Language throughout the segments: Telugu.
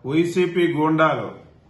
వైసీపీ గూండాలు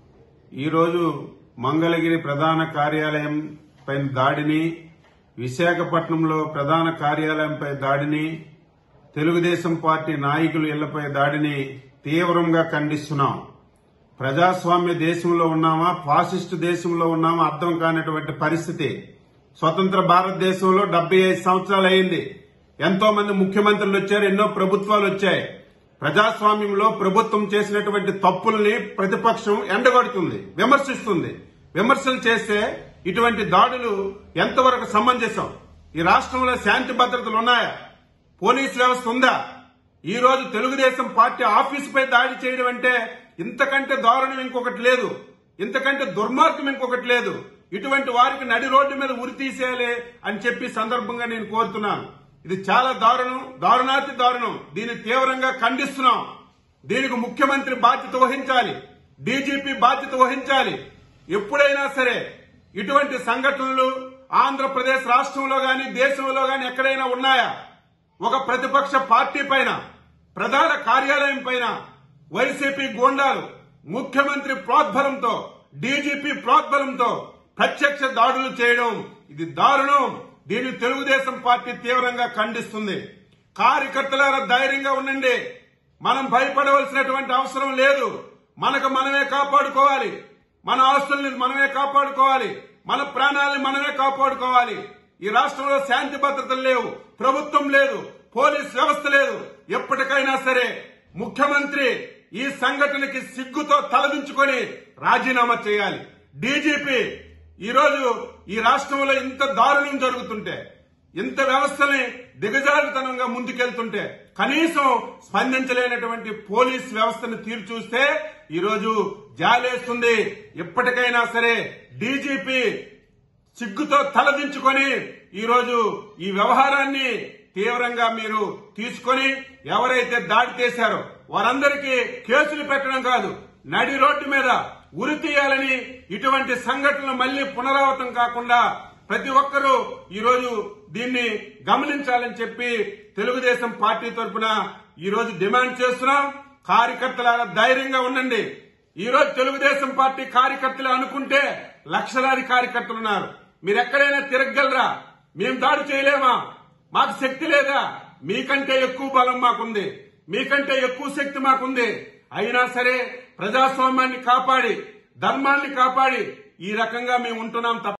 ఈరోజు మంగళగిరి ప్రధాన కార్యాలయం పైన దాడిని విశాఖపట్నంలో ప్రధాన కార్యాలయంపై దాడిని తెలుగుదేశం పార్టీ నాయకులు ఇళ్లపై దాడిని తీవ్రంగా ఖండిస్తున్నాం ప్రజాస్వామ్య దేశంలో ఉన్నామా ఫాసిస్టు దేశంలో ఉన్నామా అర్థం కానటువంటి పరిస్థితి స్వతంత్ర భారతదేశంలో డెబ్బై ఐదు సంవత్సరాలు అయింది ఎంతో మంది ముఖ్యమంత్రులు వచ్చారు ఎన్నో ప్రభుత్వాలు వచ్చాయి ప్రజాస్వామ్యంలో ప్రభుత్వం చేసినటువంటి తప్పుల్ని ప్రతిపక్షం ఎండగొడుతుంది విమర్శిస్తుంది విమర్శలు చేస్తే ఇటువంటి దాడులు ఎంతవరకు సమంజసం ఈ రాష్ట్రంలో శాంతి భద్రతలు ఉన్నాయా పోలీస్ వ్యవస్థ ఉందా ఈ రోజు తెలుగుదేశం పార్టీ ఆఫీసుపై దాడి చేయడం అంటే ఇంతకంటే దారుణం ఇంకొకటి లేదు ఇంతకంటే దుర్మార్గం ఇంకొకటి లేదు ఇటువంటి వారికి నడి రోడ్డు మీద ఉరి తీసేయాలి అని చెప్పి సందర్భంగా నేను కోరుతున్నాను ఇది చాలా దారుణం దారుణాతి దారుణం దీన్ని తీవ్రంగా ఖండిస్తున్నాం దీనికి ముఖ్యమంత్రి బాధ్యత వహించాలి డీజీపీ బాధ్యత వహించాలి ఎప్పుడైనా సరే ఇటువంటి సంఘటనలు ఆంధ్రప్రదేశ్ రాష్ట్రంలో గాని దేశంలో గాని ఎక్కడైనా ఉన్నాయా ఒక ప్రతిపక్ష పార్టీ పైన ప్రధాన కార్యాలయం పైన వైసీపీ గూండాలు ముఖ్యమంత్రి ప్రోద్బలంతో డీజీపీ ప్రోద్బలంతో ప్రత్యక్ష దాడులు చేయడం ఇది దారుణం దీన్ని తెలుగుదేశం పార్టీ తీవ్రంగా ఖండిస్తుంది కార్యకర్తలారా ధైర్యంగా ఉండండి మనం భయపడవలసినటువంటి అవసరం లేదు మనకు మనమే కాపాడుకోవాలి మన ఆస్తుల్ని మనమే కాపాడుకోవాలి మన ప్రాణాలని మనమే కాపాడుకోవాలి ఈ రాష్ట్రంలో శాంతి భద్రతలు లేవు ప్రభుత్వం లేదు పోలీస్ వ్యవస్థ లేదు ఎప్పటికైనా సరే ముఖ్యమంత్రి ఈ సంఘటనకి సిగ్గుతో తలదించుకొని రాజీనామా చేయాలి డీజీపీ ఈరోజు ఈ రాష్ట్రంలో ఇంత దారుణం జరుగుతుంటే ఇంత వ్యవస్థని దిగజారుతనంగా ముందుకెళ్తుంటే కనీసం స్పందించలేనటువంటి పోలీస్ వ్యవస్థను తీరు చూస్తే ఈరోజు జాలేస్తుంది ఎప్పటికైనా సరే డీజీపీ సిగ్గుతో తలదించుకొని ఈరోజు ఈ వ్యవహారాన్ని తీవ్రంగా మీరు తీసుకొని ఎవరైతే దాడి చేశారో వారందరికీ కేసులు పెట్టడం కాదు నడి రోడ్డు మీద ఉరి తీయాలని ఇటువంటి సంఘటనలు మళ్లీ పునరావృతం కాకుండా ప్రతి ఒక్కరూ ఈరోజు దీన్ని గమనించాలని చెప్పి తెలుగుదేశం పార్టీ తరఫున ఈరోజు డిమాండ్ చేస్తున్నాం కార్యకర్తలారా ధైర్యంగా ఉండండి ఈ రోజు తెలుగుదేశం పార్టీ కార్యకర్తలు అనుకుంటే లక్షలాది కార్యకర్తలు ఉన్నారు మీరు ఎక్కడైనా తిరగలరా మేము దాడి చేయలేమా మాకు శక్తి లేదా మీకంటే ఎక్కువ బలం మాకుంది మీకంటే ఎక్కువ శక్తి మాకుంది అయినా సరే ప్రజాస్వామ్యాన్ని కాపాడి ధర్మాన్ని కాపాడి ఈ రకంగా మేము ఉంటున్నాం తప్ప